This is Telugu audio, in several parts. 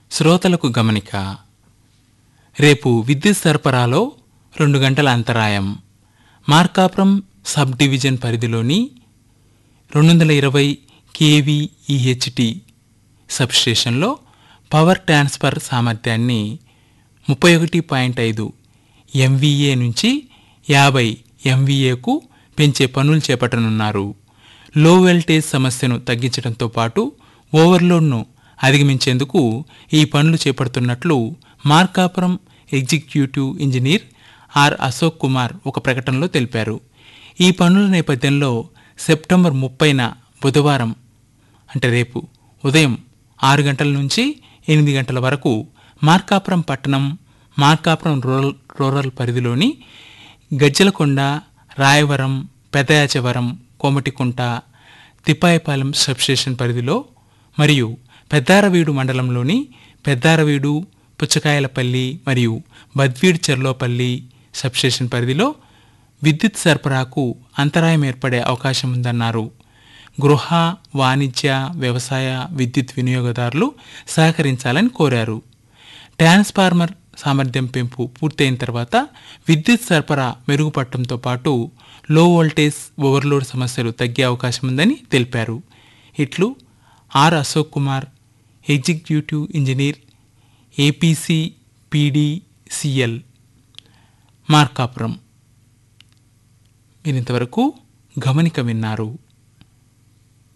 శ్రోతలకు గమనిక రేపు విద్యుత్ సరఫరాలో రెండు గంటల అంతరాయం మార్కాపురం సబ్ డివిజన్ పరిధిలోని రెండు వందల ఇరవై కేవీఈహెచ్టి సబ్స్టేషన్లో పవర్ ట్రాన్స్ఫర్ సామర్థ్యాన్ని ముప్పై ఒకటి పాయింట్ ఐదు ఎంవీఏ నుంచి యాభై ఎంవీఏకు పెంచే పనులు చేపట్టనున్నారు లో వోల్టేజ్ సమస్యను తగ్గించడంతో పాటు ఓవర్లోడ్ను అధిగమించేందుకు ఈ పనులు చేపడుతున్నట్లు Markapuram executive engineer R Ashok Kumar ఒక ప్రకటనలో తెలిపారు ఈ పనుల నేపథ్యంలో సెప్టెంబర్ ముప్పైన బుధవారం అంటే రేపు ఉదయం ఆరు గంటల నుంచి ఎనిమిది గంటల వరకు మార్కాపురం పట్టణం మార్కాపురం రూరల్ రూరల్ పరిధిలోని గజ్జలకొండ రాయవరం పెదయాచవరం కోమటికుంట తిప్పాయపాలెం సబ్స్టేషన్ పరిధిలో మరియు పెద్దారవీడు మండలంలోని పెద్దారవీడు పుచ్చకాయలపల్లి మరియు బద్వీడ్ చెర్లోపల్లి సబ్స్టేషన్ పరిధిలో విద్యుత్ సరఫరాకు అంతరాయం ఏర్పడే అవకాశం ఉందన్నారు గృహ వాణిజ్య వ్యవసాయ విద్యుత్ వినియోగదారులు సహకరించాలని కోరారు ట్రాన్స్ఫార్మర్ సామర్థ్యం పెంపు పూర్తయిన తర్వాత విద్యుత్ సరఫరా మెరుగుపడటంతో పాటు లో వోల్టేజ్ ఓవర్లోడ్ సమస్యలు తగ్గే అవకాశం ఉందని తెలిపారు ఇట్లు R Ashok Kumar executive engineer APC PDCL Markapuram మీరు ఇంతవరకు గమనిక విన్నారు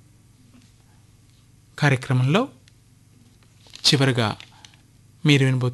కార్యక్రమంలో చివరగా మీరు వినబోతున్న